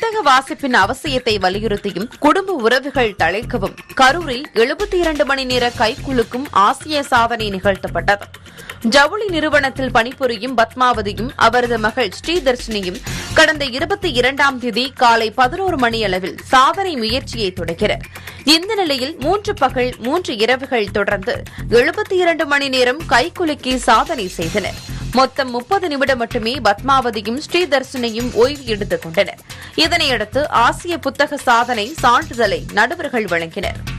புத்தக வாசிப்பின் அவசியத்தை வலியுறுத்தியும் குடும்ப உறவுகள் தழைக்கவும் கரூரில் எழுபத்தி இரண்டு மணி நேர கைக்குலுக்கும் ஆசிய சாதனை நிகழ்த்தப்பட்டது ஜவுளி நிறுவனத்தில் பணிபுரியும் பத்மாவதியும் அவரது மகள் ஸ்ரீதர்ஷினியும் கடந்த இருபத்தி இரண்டாம் தேதி காலை பதினோரு மணி அளவில் சாதனை முயற்சியை தொடங்கினர் இந்த நிலையில் மூன்று பகல் மூன்று இரவுகள் தொடர்ந்து எழுபத்தி இரண்டு மணி நேரம் கைக்குலுக்கி சாதனை செய்தனர் மொத்தம் முப்பது நிமிடம் மட்டுமே பத்மாவதியும் ஸ்ரீதர்ஷினியும் ஓய்வு எடுத்துக் கொண்டனர் இதனையடுத்து ஆசிய புத்தக சாதனை சான்றிதழை நடுவர்கள் வழங்கினர்